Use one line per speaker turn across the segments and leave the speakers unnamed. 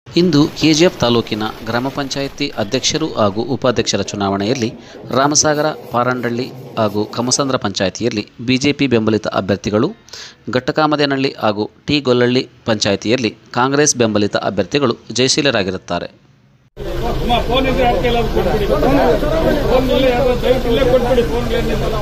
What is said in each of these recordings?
ಇಂದು KGF ತಾಲೂಕಿನ ಗ್ರಾಮ ಪಂಚಾಯಿತಿ ಅಧ್ಯಕ್ಷರು ಹಾಗೂ ಉಪಾಧ್ಯಕ್ಷರ ಚುನಾವಣೆಯಲ್ಲಿ ರಾಮಸಾಗರ ಪಾರಂಡಳ್ಳಿ ಹಾಗೂ ಕಮಸಂದ್ರ ಪಂಚಾಯಿತಿಯಲ್ಲಿ ಬಿಜೆಪಿ ಬೆಂಬಲಿತ ಅಭ್ಯರ್ಥಿಗಳು ಘಟ್ಟಕಾಮದೇನಹಳ್ಳಿ ಹಾಗೂ ಟಿ ಗೊಲ್ಲಳ್ಳಿ ಪಂಚಾಯಿತಿಯಲ್ಲಿ ಕಾಂಗ್ರೆಸ್ ಬೆಂಬಲಿತ ಅಭ್ಯರ್ಥಿಗಳು ಜಯಶೀಲರಾಗಿರುತ್ತಾರೆ
ಅಮ್ಮ ಫೋನ್ ಇದ್ರೆ ಯಾಕೆ ಎಲ್ಲಾದ್ರೂ ಕೊಟ್ಬಿಡಿ ಫೋನ್ ಇಲ್ಲೇ ಯಾರೋ ದಯವಿಟ್ಟು ಇಲ್ಲೇ ಕೊಟ್ಬಿಡಿ ಫೋನ್ ಏನಿಲ್ಲ ನಾವು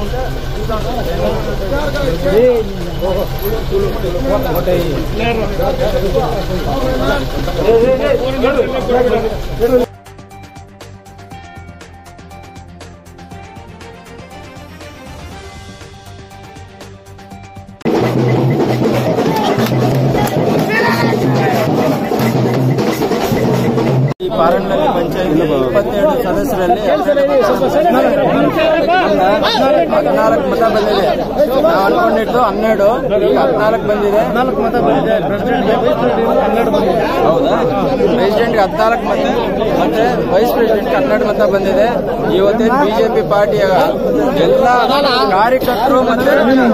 ಈ ಪಾರಂಡಳ್ಳಿ ಪಂಚಾಯತಿ ಇಪ್ಪತ್ತೆರಡು ಸದಸ್ಯರಲ್ಲಿ ಹದಿನಾಲ್ಕು ಮತ ಬಂದಿದೆ ನಾವು ಅನ್ಕೊಂಡಿದ್ದು ಹನ್ನೆರಡು ಈಗ ಹದಿನಾಲ್ಕು ಬಂದಿದೆ ಹದಿನಾಲ್ಕು ಮತ ಬಂದಿದೆ ಹೌದಾ ಪ್ರೆಸಿಡೆಂಟ್ಗೆ ಹದಿನಾಲ್ಕು ಮತ ಮತ್ತೆ ವೈಸ್ ಪ್ರೆಸಿಡೆಂಟ್ಗೆ ಹನ್ನೆರಡು ಮತ ಬಂದಿದೆ ಇವತ್ತೇನು ಬಿಜೆಪಿ ಪಾರ್ಟಿಯ ಎಲ್ಲ ಕಾರ್ಯಕರ್ತರು ಮತ್ತೆ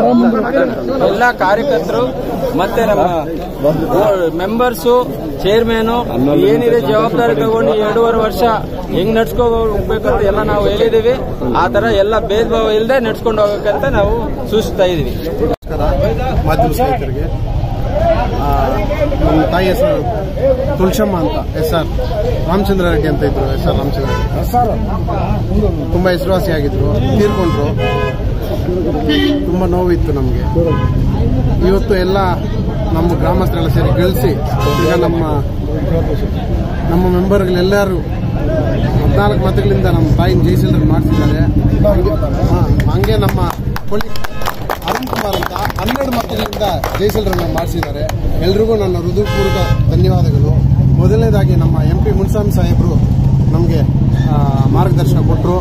ಎಲ್ಲ ಕಾರ್ಯಕರ್ತರು ಮತ್ತೆ ನಮ್ಮ ಮೆಂಬರ್ಸು ಚೇರ್ಮನು ಏನಿದೆ ಜವಾಬ್ದಾರಿ ತಗೊಂಡು ಎರಡೂವರೆ ವರ್ಷ ಹೆಂಗ್ ನಡ್ಸ್ಕೊ ಹೋಗ್ಬೇಕಂತ ಎಲ್ಲ ನಾವು ಹೇಳಿದೀವಿ ಆ ತರ ಎಲ್ಲ ಭೇದ ಭಾವ ಇಲ್ಲದೆ ನಡ್ಸ್ಕೊಂಡು ಹೋಗ್ಬೇಕಂತ ನಾವು ಸೂಚಿಸ್ತಾ ಇದೀವಿ
ನಮಸ್ಕಾರ ಮಾಧ್ಯಮ ಸ್ನೇಹಿತರಿಗೆ ಆ, ನಮ್ಮ ತಾಯಿ ಹೆಸರು ತುಳಸಮ್ಮ ಅಂತ ಎಸ್ ಆರ್ ರಾಮಚಂದ್ರ ರೆಡ್ಡಿ ಅಂತ ಇದ್ರು ಎಸ್ ಆರ್ ರಾಮಚಂದ್ರ ರೆಡ್ಡಿ ತುಂಬ ಹೆಸರುವಾಸಿಯಾಗಿದ್ರು ತೀರ್ಕೊಂಡ್ರು ತುಂಬ ನೋವಿತ್ತು ನಮಗೆ ಇವತ್ತು ಎಲ್ಲ ನಮ್ಮ ಗ್ರಾಮಸ್ಥರೆಲ್ಲ ಸೇರಿ ಗಳಿಸಿ ಈಗ ನಮ್ಮ ನಮ್ಮ ಮೆಂಬರ್ಗಳೆಲ್ಲರೂ ಹದಿನಾಲ್ಕು ಮತಗಳಿಂದ ನಮ್ಮ ತಾಯಿನ ಜಯಶೀಲರು ಮಾಡಿಸಿದ್ದಾರೆ ಹಾಂ ಹಂಗೆ ನಮ್ಮ ಪೊಲೀಸ್ ಅರುಣ್ ಕುಮಾರ್ ಅಂತ ಹನ್ನೆರಡು ಮತಗಳಿಂದ ಜಯಶೀಲರನ್ನು ಮಾಡಿಸಿದ್ದಾರೆ ಎಲ್ರಿಗೂ ನನ್ನ ಹೃದಯಪೂರ್ವಕ ಧನ್ಯವಾದಗಳು ಮೊದಲನೇದಾಗಿ ನಮ್ಮ ಎಂ ಪಿ ಮುನ್ಸ್ವಾಮಿ ಸಾಹೇಬರು ನಮಗೆ ಮಾರ್ಗದರ್ಶನ ಕೊಟ್ಟರು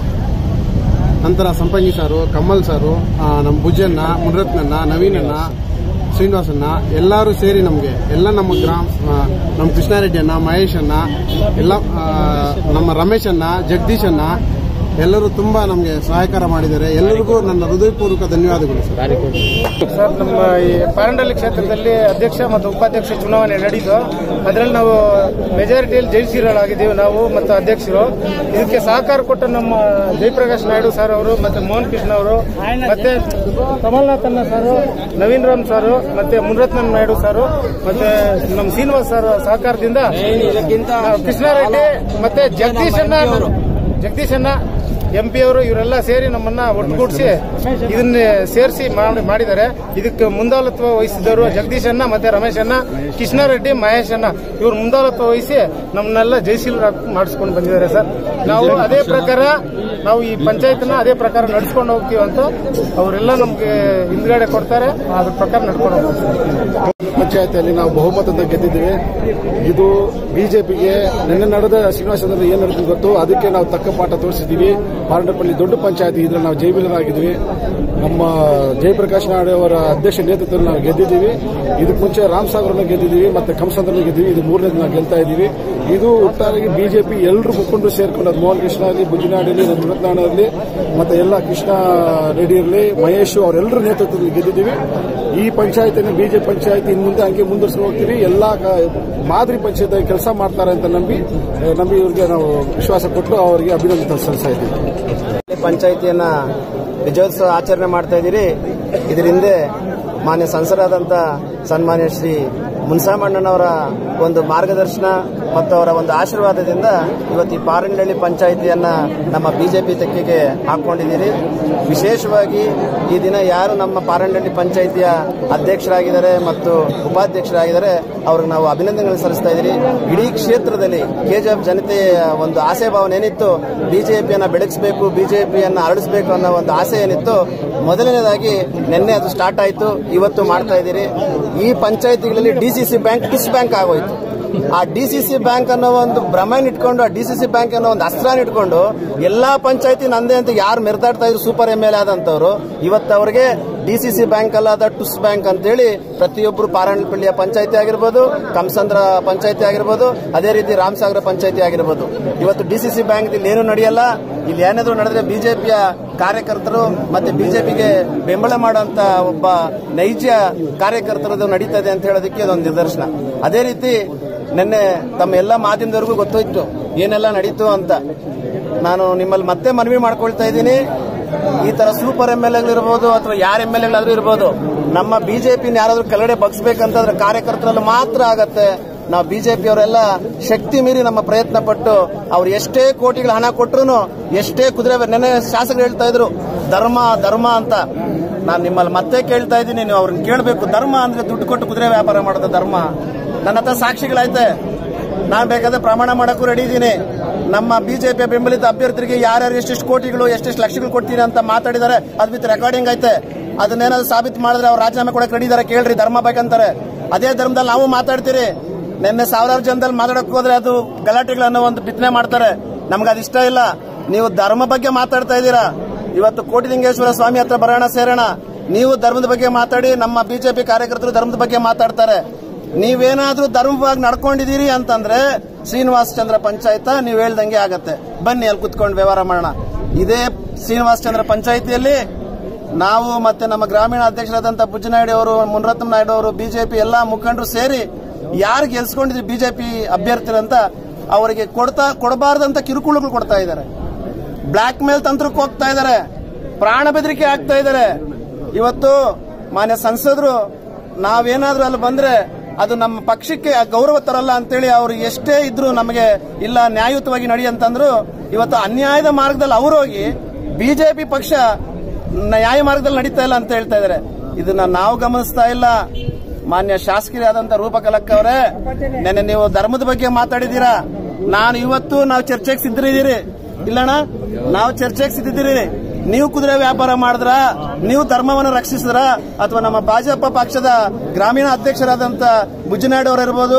ನಂತರ ಸಂಪಂಗಿ ಸಾರು ಕಮಲ್ ಸಾರು ಆ, ನಮ್ಮ ಭುಜನ್ನ ಮುನರತ್ನನ್ನ ನವೀನನ್ನ ಶ್ರೀನಿವಾಸನ್ನ ಎಲ್ಲರೂ ಸೇರಿ ನಮಗೆ ಎಲ್ಲ ನಮ್ಮ ಗ್ರಾಮ ಆ, ನಮ್ಮ ಕೃಷ್ಣಾರೆಡ್ಡಿಯನ್ನ ಮಹೇಶನ್ನ ಎಲ್ಲ ಆ, ನಮ್ಮ ರಮೇಶನ್ನ ಜಗದೀಶನ್ನ ಎಲ್ಲರೂ ತುಂಬಾ ನಮಗೆ ಸಹಕಾರ ಮಾಡಿದ್ದಾರೆ ಎಲ್ಲರಿಗೂ ನನ್ನ ಹೃದಯಪೂರ್ವಕ ಧನ್ಯವಾದಗಳು ಸರ್
ಸರ್ ನಮ್ಮ ಈ ಪಾರಂಡಳ್ಳಿ ಕ್ಷೇತ್ರದಲ್ಲಿ ಅಧ್ಯಕ್ಷ ಮತ್ತು ಉಪಾಧ್ಯಕ್ಷ ಚುನಾವಣೆ ನಡೆಯಿತು ಅದರಲ್ಲಿ ನಾವು ಮೆಜಾರಿಟಿಯಲ್ಲಿ ಜಯಶೀಲರಾಗಿದ್ದೀವಿ ನಾವು ಮತ್ತು ಅಧ್ಯಕ್ಷರು ಇದಕ್ಕೆ ಸಹಕಾರ ಕೊಟ್ಟ ನಮ್ಮ ಜಯಪ್ರಕಾಶ್ ನಾಯ್ಡು ಸರ್ ಅವರು ಮತ್ತೆ ಮೋಹನ್ ಕೃಷ್ಣ ಅವರು ಮತ್ತೆ ಕಮಲ್ನಾಥನ್ನ ಸರ್ ನವೀನ್ ರಾಮ್ ಸರ್ ಮತ್ತೆ ಮುನರತ್ನ ನಾಯ್ಡು ಸರ್ ಮತ್ತೆ ನಮ್ಮ ಶ್ರೀನಿವಾಸ್ ಸರ್ ಸಹಕಾರದಿಂದ
ಇದಕ್ಕಿಂತ
ಕೃಷ್ಣಾರೆಡ್ಡಿ ಮತ್ತೆ ಜಗದೀಶನ್ನ ಜಗದೀಶನ್ನ ಎಂ ಪಿ ಅವರು ಇವರೆಲ್ಲ ಸೇರಿ ನಮ್ಮನ್ನ ಒಟ್ಟುಗೂಡಿಸಿ ಇದನ್ನ ಸೇರಿಸಿ ಮಾಡಿದ್ದಾರೆ ಇದಕ್ಕೆ ಮುಂದಾಳತ್ವ ವಹಿಸಿದವರು ಜಗದೀಶನ್ನ ಮತ್ತೆ ರಮೇಶನ್ನ ಕೃಷ್ಣಾರೆಡ್ಡಿ ಮಹೇಶನ್ನ ಇವರು ಮುಂದಾಳತ್ವ ವಹಿಸಿ ನಮ್ಮನ್ನೆಲ್ಲ ಜಯಶೀಲ ಮಾಡಿಸ್ಕೊಂಡು ಬಂದಿದ್ದಾರೆ ಸರ್ ನಾವು ಅದೇ ಪ್ರಕಾರ ನಾವು ಈ ಪಂಚಾಯತ್ನ ಅದೇ ಪ್ರಕಾರ ನಡ್ಸ್ಕೊಂಡು ಹೋಗ್ತೀವಿ ಅಂತ ಅವರೆಲ್ಲ ನಮ್ಗೆ ಹಿಂದ್ಗಡೆ ಕೊಡ್ತಾರೆ ಅದ್ರ ಪ್ರಕಾರ ನಡ್ಕೊಂಡು ಹೋಗ್ತೀವಿ
ಪಂಚಾಯತಿಯಲ್ಲಿ ನಾವು ಬಹುಮತದಿಂದ ಗೆದ್ದಿದ್ದೀವಿ ಇದು ಬಿಜೆಪಿಗೆ ನಿನ್ನೆ ನಡೆದ ಶ್ರೀನಿವಾಸದಲ್ಲಿ ಏನ್ ನಡೆದು ಗೊತ್ತು ಅದಕ್ಕೆ ನಾವು ತಕ್ಕ ಪಾಠ ತೋರಿಸಿದ್ದೀವಿ ಪಾರಂಡಪಲ್ಲಿ ದೊಡ್ಡ ಪಂಚಾಯತಿ ಇದ್ರಲ್ಲಿ ನಾವು ಜೈಬೀಲರಾಗಿದ್ವಿ ನಮ್ಮ ಜಯಪ್ರಕಾಶ್ ನಾಯ್ಡು ಅವರ ಅಧ್ಯಕ್ಷ ನೇತೃತ್ವದಲ್ಲಿ ನಾವು ಗೆದ್ದಿದ್ದೀವಿ ಇದಕ್ಕೆ ಮುಂಚೆ ರಾಮಸಾಗರನ್ನು ಗೆದ್ದಿದ್ದೀವಿ ಮತ್ತೆ ಕಂಸಂದ್ರನ್ನು ಗೆದ್ದಿವಿ ಇದು ಮೂರನೇದು ನಾವು ಗೆಲ್ತಾ ಇದ್ದೀವಿ ಇದು ಒಟ್ಟಾಗಿ ಬಿಜೆಪಿ ಎಲ್ಲರೂ ಮುಖಂಡರು ಸೇರ್ಕೊಂಡು ಅದು ಮೋಹನ್ ಕೃಷ್ಣ ಆಗಲಿ ಬುಜ್ಜಿನಾಡ್ ಇರಲಿ ಮುರತ್ನಾಡ್ ಇರಲಿ ಮತ್ತೆ ಎಲ್ಲ ಕೃಷ್ಣ ರೆಡ್ಡಿ ಇರಲಿ ಮಹೇಶ್ ಅವರೆಲ್ಲರ ನೇತೃತ್ವದಲ್ಲಿ ಗೆದ್ದಿದ್ದೀವಿ ಈ ಪಂಚಾಯತಿನ ಬಿಜೆಪಿ ಪಂಚಾಯತಿ ಇನ್ನು ಮುಂದೆ ಹಂಗೆ ಮುಂದುವರಿಸ್ಕೊಂಡು ಹೋಗ್ತೀವಿ ಎಲ್ಲ ಮಾದರಿ ಪಂಚಾಯತ್ ಕೆಲಸ ಮಾಡ್ತಾರೆ ಅಂತ ನಂಬಿ ಆ, ನಂಬಿ ಇವ್ರಿಗೆ ನಾವು ವಿಶ್ವಾಸ ಕೊಟ್ಟು ಅವರಿಗೆ ಅಭಿನಂದನೆ ಸಲ್ಲಿಸ್ತಾ ಇದ್ದೀವಿ
ಪಂಚಾಯತಿಯನ್ನ ವಿಜಯೋತ್ಸವ ಆಚರಣೆ ಮಾಡ್ತಾ ಇದ್ದೀರಿ ಇದರ ಹಿಂದೆ ಮಾನ್ಯ ಸಂಸದರಾದಂಥ ಸನ್ಮಾನ್ಯ ಶ್ರೀ ಮುನ್ಸಾಮಣ್ಣನವರ ಒಂದು ಮಾರ್ಗದರ್ಶನ ಮತ್ತು ಅವರ ಒಂದು ಆಶೀರ್ವಾದದಿಂದ ಇವತ್ತು ಈ ಪಾರಂಡಳ್ಳಿ ಪಂಚಾಯಿತಿಯನ್ನ ನಮ್ಮ ಬಿಜೆಪಿ ತೆಕ್ಕೆಗೆ ಹಾಕೊಂಡಿದ್ದೀರಿ ವಿಶೇಷವಾಗಿ ಈ ದಿನ ಯಾರು ನಮ್ಮ ಪಾರಂಡಳ್ಳಿ ಪಂಚಾಯಿತಿಯ ಅಧ್ಯಕ್ಷರಾಗಿದ್ದಾರೆ ಮತ್ತು ಉಪಾಧ್ಯಕ್ಷರಾಗಿದ್ದಾರೆ ಅವ್ರಿಗೆ ನಾವು ಅಭಿನಂದನೆಗಳನ್ನು ಸಲ್ಲಿಸ್ತಾ ಇದ್ದೀರಿ ಇಡೀ ಕ್ಷೇತ್ರದಲ್ಲಿ ಕೆಜಿಎಫ್ ಜನತೆಯ ಒಂದು ಆಸೆ ಭಾವನೆ ಏನಿತ್ತು ಬಿಜೆಪಿಯನ್ನ ಬೆಳಗಿಸಬೇಕು ಬಿಜೆಪಿಯನ್ನ ಹರಡಿಸಬೇಕು ಅನ್ನೋ ಒಂದು ಆಸೆ ಏನಿತ್ತು ಮೊದಲನೇದಾಗಿ ನಿನ್ನೆ ಅದು ಸ್ಟಾರ್ಟ್ ಆಯಿತು ಇವತ್ತು ಮಾಡ್ತಾ ಇದ್ದೀರಿ ಈ ಪಂಚಾಯತಿಗಳಲ್ಲಿ ಡಿಸಿಸಿ ಬ್ಯಾಂಕ್ ಟಿಸ್ ಬ್ಯಾಂಕ್ ಆಗೋಯ್ತು ಆ ಡಿಸಿಸಿ ಬ್ಯಾಂಕ್ ಅನ್ನೋ ಒಂದು ಭ್ರಮೆನ ಇಟ್ಕೊಂಡು ಆ ಡಿಸಿಸಿ ಬ್ಯಾಂಕ್ ಅನ್ನೋ ಒಂದು ಅಸ್ತ್ರನ ಇಟ್ಕೊಂಡು ಎಲ್ಲಾ ಪಂಚಾಯತಿ ನಂದೇ ಅಂತ ಯಾರು ಮೆರೆದಾಡ್ತಾ ಇದ್ರು ಸೂಪರ್ ಎಮ್ ಎಲ್ ಆದಂತವ್ರು ಇವತ್ತು ಅವರಿಗೆ ಡಿಸಿಸಿ ಬ್ಯಾಂಕ್ ಅಲ್ಲದ ಟುಸ್ ಬ್ಯಾಂಕ್ ಅಂತೇಳಿ ಪ್ರತಿಯೊಬ್ಬರು ಪಾರಣಪಳ್ಳಿಯ ಪಂಚಾಯತಿ ಆಗಿರ್ಬೋದು ಕಂಸಂದ್ರ ಪಂಚಾಯತಿ ಆಗಿರ್ಬೋದು ಅದೇ ರೀತಿ ರಾಮಸಾಗರ ಪಂಚಾಯತಿ ಆಗಿರ್ಬೋದು ಇವತ್ತು ಡಿಸಿಸಿ ಬ್ಯಾಂಕ್ ಇಲ್ಲಿ ಏನು ನಡೆಯಲ್ಲ ಇಲ್ಲಿ ಏನಾದ್ರು ನಡೆದ್ರೆ ಬಿಜೆಪಿಯ ಕಾರ್ಯಕರ್ತರು ಮತ್ತೆ ಬಿಜೆಪಿಗೆ ಬೆಂಬಲ ಮಾಡುವಂತ ಒಬ್ಬ ನೈಜ ಕಾರ್ಯಕರ್ತರದು ನಡೀತದೆ ಅಂತ ಹೇಳೋದಕ್ಕೆ ಅದೊಂದು ನಿದರ್ಶನ ಅದೇ ರೀತಿ ನಿನ್ನೆ ತಮ್ಮ ಎಲ್ಲ ಮಾಧ್ಯಮದವರೆಗೂ ಗೊತ್ತಾಯ್ತು ಏನೆಲ್ಲ ನಡೀತು ಅಂತ ನಾನು ನಿಮ್ಮಲ್ಲಿ ಮತ್ತೆ ಮನವಿ ಮಾಡ್ಕೊಳ್ತಾ ಇದ್ದೀನಿ ಈ ತರ ಸೂಪರ್ ಎಂ ಎಲ್ ಎಗಳಿರ್ಬೋದು ಅಥವಾ ಯಾರ ಎಂ ಎಲ್ ಎಗಳಾದ್ರೂ ಇರ್ಬೋದು ನಮ್ಮ ಬಿಜೆಪಿನ ಯಾರಾದ್ರೂ ಕೆಳಗಡೆ ಬಗ್ಸ್ಬೇಕಂತಂದ್ರೆ ಕಾರ್ಯಕರ್ತರಲ್ಲಿ ಮಾತ್ರ ಆಗತ್ತೆ ನಾವು ಬಿಜೆಪಿ ಅವರೆಲ್ಲ ಶಕ್ತಿ ಮೀರಿ ನಮ್ಮ ಪ್ರಯತ್ನ ಪಟ್ಟು ಅವ್ರು ಎಷ್ಟೇ ಕೋಟಿಗಳ ಹಣ ಕೊಟ್ರು ಎಷ್ಟೇ ಕುದುರೆ ನೆನೆ ಶಾಸಕರು ಹೇಳ್ತಾ ಇದ್ರು ಧರ್ಮ ಧರ್ಮ ಅಂತ ನಾನು ನಿಮ್ಮಲ್ಲಿ ಮತ್ತೆ ಕೇಳ್ತಾ ಇದ್ದೀನಿ ನೀವು ಅವ್ರನ್ನ ಕೇಳಬೇಕು ಧರ್ಮ ಅಂದ್ರೆ ದುಡ್ಡು ಕೊಟ್ಟು ಕುದುರೆ ವ್ಯಾಪಾರ ಮಾಡೋದು ಧರ್ಮ ನನ್ನ ಹತ್ರ ಸಾಕ್ಷಿಗಳೈತೆ ನಾನ್ ಬೇಕಾದ್ರೆ ಪ್ರಮಾಣ ಮಾಡಕ್ಕೂ ರೆಡಿ ಇದ್ದೀನಿ ನಮ್ಮ ಬಿಜೆಪಿ ಬೆಂಬಲಿತ ಅಭ್ಯರ್ಥಿಗೆ ಯಾರ್ಯಾರು ಎಷ್ಟೆಷ್ಟು ಕೋಟಿಗಳು ಎಷ್ಟೆಷ್ಟು ಲಕ್ಷಗಳು ಕೊಡ್ತೀನಿ ಅಂತ ಮಾತಾಡಿದ್ದಾರೆ ಅದ್ ಬಿತ್ತು ರೆಕಾರ್ಡಿಂಗ್ ಐತೆ ಅದನ್ನೇನಾದ್ರು ಸಾಬೀತು ಮಾಡಿದ್ರೆ ಅವ್ರು ರಾಜೀನಾಮೆ ಕೊಡಕ್ಕೆ ರೆಡಿ ಇದಾರೆ ಕೇಳ್ರಿ ಧರ್ಮ ಬೇಕಂತಾರೆ ಅದೇ ಧರ್ಮದಲ್ಲಿ ನಾವು ಮಾತಾಡ್ತೀರಿ ನಿನ್ನೆ ಸಾವಿರಾರು ಜನದಲ್ಲಿ ಮಾತಾಡಕ್ ಹೋದ್ರೆ ಅದು ಗಲಾಟೆಗಳನ್ನೋ ಒಂದು ಬಿತ್ತನೆ ಮಾಡ್ತಾರೆ ನಮ್ಗೆ ಅದು ಇಷ್ಟ ಇಲ್ಲ ನೀವು ಧರ್ಮ ಬಗ್ಗೆ ಮಾತಾಡ್ತಾ ಇದ್ದೀರಾ ಇವತ್ತು ಕೋಟಿಲಿಂಗೇಶ್ವರ ಸ್ವಾಮಿ ಹತ್ರ ಬರೋಣ ಸೇರೋಣ ನೀವು ಧರ್ಮದ ಬಗ್ಗೆ ಮಾತಾಡಿ ನಮ್ಮ ಬಿಜೆಪಿ ಕಾರ್ಯಕರ್ತರು ಧರ್ಮದ ಬಗ್ಗೆ ಮಾತಾಡ್ತಾರೆ ನೀವೇನಾದ್ರೂ ಧರ್ಮವಾಗಿ ನಡ್ಕೊಂಡಿದ್ದೀರಿ ಅಂತಂದ್ರೆ ಶ್ರೀನಿವಾಸ್ ಚಂದ್ರ ಪಂಚಾಯತ ನೀವು ಹೇಳ್ದಂಗೆ ಆಗತ್ತೆ ಬನ್ನಿ ಅಲ್ಲಿ ಕುತ್ಕೊಂಡು ವ್ಯವಹಾರ ಮಾಡೋಣ ಇದೇ ಶ್ರೀನಿವಾಸ್ ಚಂದ್ರ ಪಂಚಾಯತಿಯಲ್ಲಿ ನಾವು ಮತ್ತೆ ನಮ್ಮ ಗ್ರಾಮೀಣ ಅಧ್ಯಕ್ಷರಾದಂತಹ ಬುಜ್ಜನಾಯ್ಡು ಅವರು ಮುನರತ್ನ ನಾಯ್ಡು ಅವರು ಬಿಜೆಪಿ ಎಲ್ಲಾ ಮುಖಂಡರು ಸೇರಿ ಯಾರು ಗೆಲ್ಸ್ಕೊಂಡಿದ್ರಿ ಬಿಜೆಪಿ ಅಭ್ಯರ್ಥಿರಂತ ಅವರಿಗೆ ಕೊಡ್ತಾ ಕೊಡಬಾರ್ದಂತ ಕಿರುಕುಳಗಳು ಕೊಡ್ತಾ ಇದ್ದಾರೆ ಬ್ಲಾಕ್ ಮೇಲ್ ತಂತ್ರಕ್ಕೆ ಹೋಗ್ತಾ ಇದ್ದಾರೆ ಪ್ರಾಣ ಬೆದರಿಕೆ ಆಗ್ತಾ ಇದ್ದಾರೆ ಇವತ್ತು ಮಾನ್ಯ ಸಂಸದರು ನಾವೇನಾದ್ರೂ ಅಲ್ಲಿ ಬಂದ್ರೆ ಅದು ನಮ್ಮ ಪಕ್ಷಕ್ಕೆ ಗೌರವ ತರಲ್ಲ ಅಂತೇಳಿ ಅವರು ಎಷ್ಟೇ ಇದ್ರು ನಮಗೆ ಇಲ್ಲ ನ್ಯಾಯಯುತವಾಗಿ ನಡಿ ಅಂತಂದ್ರು ಇವತ್ತು ಅನ್ಯಾಯದ ಮಾರ್ಗದಲ್ಲಿ ಅವರು ಹೋಗಿ ಬಿಜೆಪಿ ಪಕ್ಷ ನ್ಯಾಯ ಮಾರ್ಗದಲ್ಲಿ ನಡೀತಾ ಇಲ್ಲ ಅಂತ ಹೇಳ್ತಾ ಇದ್ದಾರೆ ಇದನ್ನ ನಾವು ಗಮನಿಸ್ತಾ ಇಲ್ಲ ಮಾನ್ಯ ಶಾಸಕರಾದಂತ ರೂಪಕಲಕ್ಕ ಅವರೇ ನೆನ್ನೆ ನೀವು ಧರ್ಮದ ಬಗ್ಗೆ ಮಾತಾಡಿದೀರಾ ನಾನು ಇವತ್ತು ನಾವು ಚರ್ಚೆಗೆ ಸಿದ್ಧರಿದ್ದೀರಿ ಇಲ್ಲಣ್ಣ ನಾವು ಚರ್ಚೆಗೆ ಸಿದ್ಧಿದ್ದೀರಿ ನೀವು ಕುದುರೆ ವ್ಯಾಪಾರ ಮಾಡಿದ್ರ ನೀವು ಧರ್ಮವನ್ನು ರಕ್ಷಿಸಿದ್ರ ಅಥವಾ ನಮ್ಮ ಭಾಜಪ ಪಕ್ಷದ ಗ್ರಾಮೀಣ ಅಧ್ಯಕ್ಷರಾದಂತ ಬುಜ್ಜನಾಯ್ಡು ಅವರು ಇರ್ಬೋದು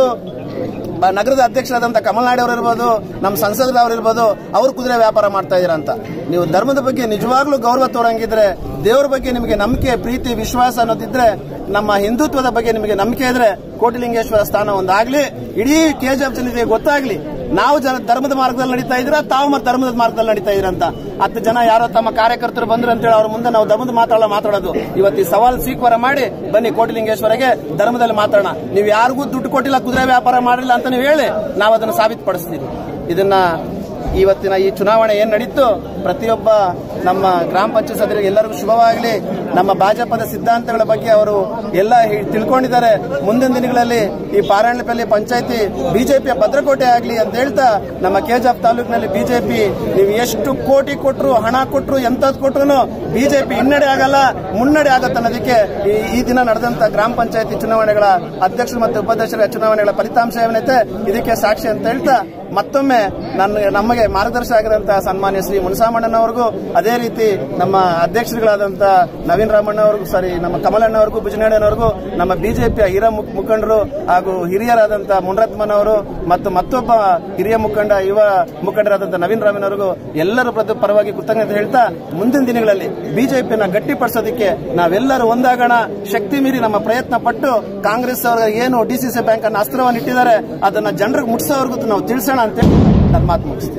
ಬ- ನಗರದ ಅಧ್ಯಕ್ಷರಾದಂತ ಕಮಲ್ನಾಯ್ಡು ಅವರು ಇರ್ಬೋದು ನಮ್ಮ ಸಂಸದರವ್ರು ಇರ್ಬೋದು ಅವ್ರು ಕುದುರೆ ವ್ಯಾಪಾರ ಮಾಡ್ತಾ ಇದೀರ ಅಂತ ನೀವು ಧರ್ಮದ ಬಗ್ಗೆ ನಿಜವಾಗ್ಲೂ ಗೌರವ ತೋರಂಗಿದ್ರೆ ದೇವರ ಬಗ್ಗೆ ನಿಮಗೆ ನಂಬಿಕೆ ಪ್ರೀತಿ ವಿಶ್ವಾಸ ಅನ್ನೋದಿದ್ರೆ ನಮ್ಮ ಹಿಂದುತ್ವದ ಬಗ್ಗೆ ನಿಮಗೆ ನಂಬಿಕೆ ಇದ್ರೆ ಕೋಟಿಲಿಂಗೇಶ್ವರ ಸ್ಥಾನ ಒಂದಾಗ್ಲಿ ಇಡೀ ಕೆಜಿಎಫ್ ಜನತೆಗೆ ಗೊತ್ತಾಗ್ಲಿ ನಾವು ಜನ ಧರ್ಮದ ಮಾರ್ಗದಲ್ಲಿ ನಡೀತಾ ಇದ್ರ ತಾವು ಮತ್ತೆ ಧರ್ಮದ ಮಾರ್ಗದಲ್ಲಿ ನಡೀತಾ ಇದ್ರ ಅಂತ ಹತ್ತು ಜನ ಯಾರೋ ತಮ್ಮ ಕಾರ್ಯಕರ್ತರು ಬಂದ್ರು ಅಂತೇಳಿ ಅವ್ರ ಮುಂದೆ ನಾವು ಧರ್ಮದ ಮಾತಾಡಲ್ಲ ಮಾತಾಡೋದು ಇವತ್ತು ಈ ಸವಾಲ್ ಸ್ವೀಕಾರ ಮಾಡಿ ಬನ್ನಿ ಕೋಟಿಲಿಂಗೇಶ್ವರಗೆ ಧರ್ಮದಲ್ಲಿ ಮಾತಾಡೋಣ ನೀವು ಯಾರಿಗೂ ದುಡ್ಡು ಕೊಟ್ಟಿಲ್ಲ ಕುದುರೆ ವ್ಯಾಪಾರ ಮಾಡಿಲ್ಲ ಅಂತ ನೀವು ಹೇಳಿ ನಾವು ಅದನ್ನು ಸಾಬೀತುಪಡಿಸ್ತೀವಿ ಇದನ್ನ ಇವತ್ತಿನ ಈ ಚುನಾವಣೆ ಏನ್ ನಡೀತು ಪ್ರತಿಯೊಬ್ಬ ನಮ್ಮ ಗ್ರಾಮ ಪಂಚಾಯತ್ ಸದಸ್ಯರಿಗೆ ಎಲ್ಲರಿಗೂ ಶುಭವಾಗಲಿ ನಮ್ಮ ಭಾಜಪದ ಸಿದ್ಧಾಂತಗಳ ಬಗ್ಗೆ ಅವರು ಎಲ್ಲ ಹಿ- ತಿಳ್ಕೊಂಡಿದ್ದಾರೆ ಮುಂದಿನ ದಿನಗಳಲ್ಲಿ ಈ ಪಾರಾಯಣಪಲ್ಲಿ ಪಂಚಾಯತಿ ಬಿಜೆಪಿಯ ಭದ್ರಕೋಟೆ ಆಗಲಿ ಅಂತ ಹೇಳ್ತಾ ನಮ್ಮ ಕೆಜಾಫ್ ತಾಲೂಕಿನಲ್ಲಿ ಬಿಜೆಪಿ ನೀವು ಎಷ್ಟು ಕೋಟಿ ಕೊಟ್ರು ಹಣ ಕೊಟ್ರು ಎಂತದ್ ಕೊಟ್ರು ಬಿಜೆಪಿ ಹಿನ್ನಡೆ ಆಗಲ್ಲ ಮುನ್ನಡೆ ಆಗತ್ತೆ ಅನ್ನೋದಕ್ಕೆ ಈ- ಈ ದಿನ ನಡೆದಂತ ಗ್ರಾಮ ಪಂಚಾಯತಿ ಚುನಾವಣೆಗಳ ಅಧ್ಯಕ್ಷರು ಮತ್ತು ಉಪಾಧ್ಯಕ್ಷರ ಚುನಾವಣೆಗಳ ಫಲಿತಾಂಶ ಏನೈತೆ ಇದಕ್ಕೆ ಸಾಕ್ಷಿ ಅಂತ ಹೇಳ್ತಾ ಮತ್ತೊಮ್ಮೆ ನನ್ನ ನಮಗೆ ಮಾರ್ಗದರ್ಶಿ ಆಗಿದಂತಹ ಸನ್ಮಾನ್ಯ ಶ್ರೀ ಮುನಸಾಮಣ್ಣನವರಿಗೂ ಅದೇ ರೀತಿ ನಮ್ಮ ಅಧ್ಯಕ್ಷರುಗಳಾದಂತಹ ನವೀನ್ ರಾಮಣ್ಣ ಅವ್ರಿಗೂ ಸಾರಿ ನಮ್ಮ ಕಮಲಣ್ಣವರಿಗೂ ಭುಜನಾಡನವರಿಗೂ ನಮ್ಮ ಬಿಜೆಪಿಯ ಹಿರಿಯ ಮುಖ- ಮುಖಂಡರು ಹಾಗೂ ಹಿರಿಯರಾದಂತಹ ಮುನರತ್ಮನವರು ಮತ್ತು ಮತ್ತೊಬ್ಬ ಹಿರಿಯ ಮುಖಂಡ ಯುವ ಮುಖಂಡರಾದಂತಹ ನವೀನ್ ರಾಮಣ್ಣವರಿಗೂ ಎಲ್ಲರ ಪ್ರತಿ ಪರವಾಗಿ ಕೃತಜ್ಞತೆ ಹೇಳ್ತಾ ಮುಂದಿನ ದಿನಗಳಲ್ಲಿ ಬಿಜೆಪಿಯನ್ನ ಗಟ್ಟಿಪಡಿಸೋದಕ್ಕೆ ನಾವೆಲ್ಲರೂ ಒಂದಾಗೋಣ ಶಕ್ತಿ ಮೀರಿ ನಮ್ಮ ಪ್ರಯತ್ನ ಪಟ್ಟು ಕಾಂಗ್ರೆಸ್ ಅವರ ಏನು ಡಿಸಿಸಿ ಬ್ಯಾಂಕ್ ಅನ್ನ ಅಸ್ತ್ರವನ್ನು ಇಟ್ಟಿದ್ದಾರೆ ಅದನ್ನ ಜನರಿಗೆ ಮುಟ್ಸೋವರೆಗೂ ನಾವು ತಿಳಿಸೋಣ ಅಂತ ನನ್ನ ಮಾತು ಮುಗಿಸ್ತೀನಿ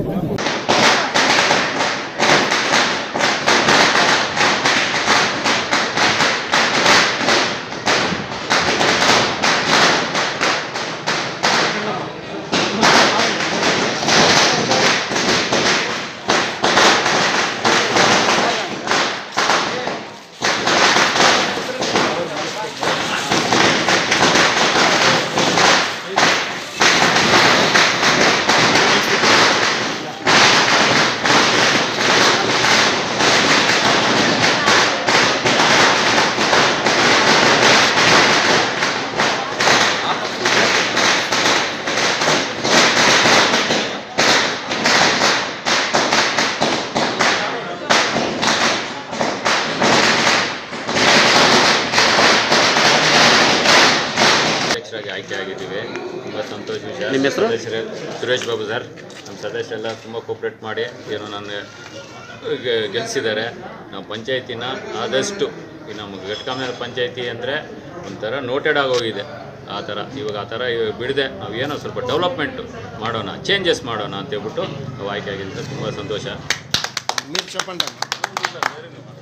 ಅಧ್ಯಕ್ಷರಾಗಿ ಆಯ್ಕೆ ಆಗಿದ್ದೀವಿ ತುಂಬ ಸಂತೋಷ ವಿಷಯ
ನಿಮ್ಮ ಹೆಸರು?
ಸದಸ್ಯರು ಸುರೇಶ್ ಬಾಬು ಸರ್ ನಮ್ಮ ಸದಸ್ಯರೆಲ್ಲ ತುಂಬ ಕೋಪ್ರೇಟ್ ಮಾಡಿ ಏನು ನನ್ನ ಗೆ- ಗೆಲ್ಸಿದ್ದಾರೆ ನಾವು ಪಂಚಾಯತಿನ ಆದಷ್ಟು ಈ ನಮ್ಮ ಘಟಕಾಮನ ಪಂಚಾಯತಿ ಅಂದರೆ ಒಂಥರ ನೋಟೆಡ್ ಆಗೋಗಿದೆ ಆ ಥರ ಇವಾಗ ಆ ಥರ ಬಿಡದೆ ನಾವು ಏನೋ ಸ್ವಲ್ಪ ಡೆವಲಪ್ಮೆಂಟ್ ಮಾಡೋಣ ಚೇಂಜಸ್ ಮಾಡೋಣ ಅಂತ ಹೇಳ್ಬಿಟ್ಟು ನಾವು ಆಯ್ಕೆ ಆಗಿದ್ದರೆ ತುಂಬ ಸಂತೋಷ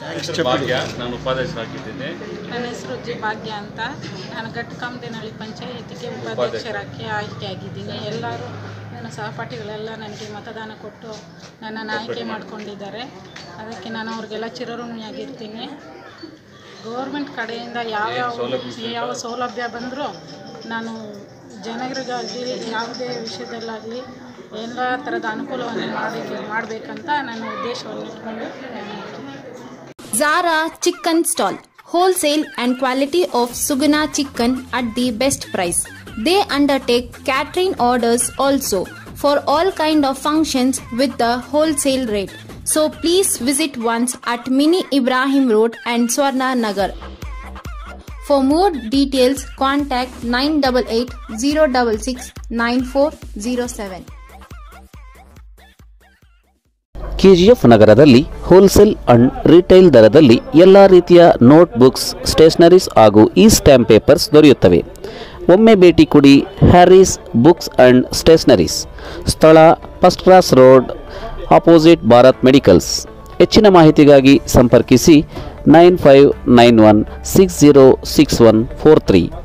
ಹೆಸರು ಭಾಗ್ಯ ನಾನು ಉಪಾಧ್ಯಕ್ಷರಾಗಿದ್ದೀನಿ
ನನ್ನ ಹೆಸರು ಜಿ ಭಾಗ್ಯ ಅಂತ ನಾನು ಘಟ್ಟಕಾಮದೇನಹಳ್ಳಿ ಪಂಚಾಯತಿಗೆ ಉಪಾಧ್ಯಕ್ಷರಾಗಿ ಆಯ್ಕೆಯಾಗಿದ್ದೀನಿ ಎಲ್ಲರೂ ನನ್ನ ಸಹಪಾಠಿಗಳೆಲ್ಲ ನನಗೆ ಮತದಾನ ಕೊಟ್ಟು ನನ್ನನ್ನು ಆಯ್ಕೆ ಮಾಡಿಕೊಂಡಿದ್ದಾರೆ ಅದಕ್ಕೆ ನಾನು ಅವ್ರಿಗೆಲ್ಲ ಚಿರಋಣಿಯಾಗಿರ್ತೀನಿ ಗೌರ್ಮೆಂಟ್ ಕಡೆಯಿಂದ ಯಾವ್ಯಾವ ಯಾವ ಸೌಲಭ್ಯ ಬಂದರೂ ನಾನು ಜನರಿಗಾಗಲಿ ಯಾವುದೇ ವಿಷಯದಲ್ಲಾಗಲಿ ಎಲ್ಲ ಥರದ ಅನುಕೂಲವನ್ನು ಮಾಡಿ ಮಾಡಬೇಕಂತ ನನ್ನ ಉದ್ದೇಶವನ್ನು ಇಟ್ಕೊಂಡು ನಾನು
Zara Chicken Stall Wholesale and quality of Suguna chicken at the best price. They undertake catering orders also for all kind of functions with the wholesale rate. So please visit once at Mini Ibrahim Road and Swarna Nagar. For more details contact 988 066 9407.
KGF ನಗರದಲ್ಲಿ wholesale and retail ದರದಲ್ಲಿ ಎಲ್ಲ ರೀತಿಯ note books stationeries ಹಾಗೂ e stamp papers ದೊರೆಯುತ್ತವೆ ಒಮ್ಮೆ ಭೇಟಿ ಕೊಡಿ Harris books and stationeries ಸ್ಥಳ first cross road opposite Bharat medicals ಹೆಚ್ಚಿನ ಮಾಹಿತಿಗಾಗಿ ಸಂಪರ್ಕಿಸಿ nine five nine one six zero six one four three